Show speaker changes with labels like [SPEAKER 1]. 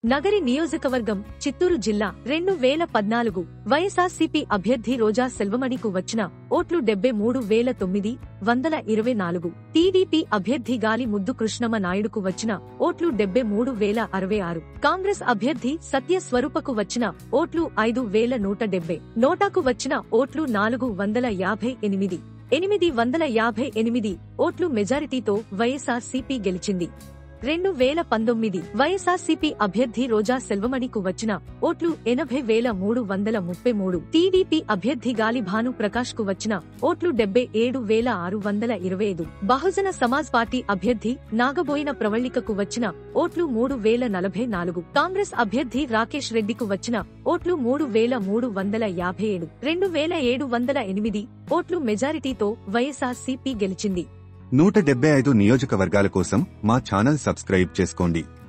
[SPEAKER 1] నగరి నియోజకవర్గం చిత్తూరు జిల్లా రెండు వేల పద్నాలుగు వైఎస్ఆర్సీపీ అభ్యర్థి రోజా సెల్వమణికు వచ్చిన ఓట్లు డెబ్బై మూడు వేల తొమ్మిది వందల ఇరవై నాలుగు టీడీపీ అభ్యర్థి గాలి ముద్దు కృష్ణమ్మ నాయుడుకు వచ్చిన ఓట్లు డెబ్బై మూడు వేల అరవై ఆరు కాంగ్రెస్ అభ్యర్థి సత్య స్వరూపకు వచ్చిన ఓట్లు ఐదు వేల నూట డెబ్బై నోటాకు వచ్చిన ఓట్లు నాలుగు వందల యాభై ఎనిమిది ఎనిమిది వందల యాభై ఎనిమిది ఓట్లు మెజారిటీతో వైఎస్ఆర్సీపీ గెలిచింది రెండు వేల పంతొమ్మిది వైఎస్ఆర్సీపీ అభ్యర్థి రోజా సెల్వమణికు వచ్చిన ఓట్లు ఎనభై వేల మూడు వందల ముప్పై మూడు టీడీపీ అభ్యర్థి గాలి భాను ప్రకాష్ కు వచ్చిన ఓట్లు డెబ్బై ఏడు వేల ఆరు వందల ఇరవై ఐదు బహుజన సమాజ్ పార్టీ అభ్యర్థి నాగబోయిన ప్రవళికకు వచ్చిన ఓట్లు మూడు వేల నలభై నాలుగు కాంగ్రెస్ అభ్యర్థి రాకేష్ రెడ్డికు వచ్చిన ఓట్లు మూడు వేల మూడు వందల యాభై ఏడు రెండు వేల ఏడు వందల ఎనిమిది ఓట్లు మెజారిటీతో వైఎస్ఆర్సీపీ గెలిచింది
[SPEAKER 2] నూట డెబ్బై ఐదు నియోజకవర్గాల కోసం మా ఛానల్ సబ్స్క్రైబ్ చేసుకోండి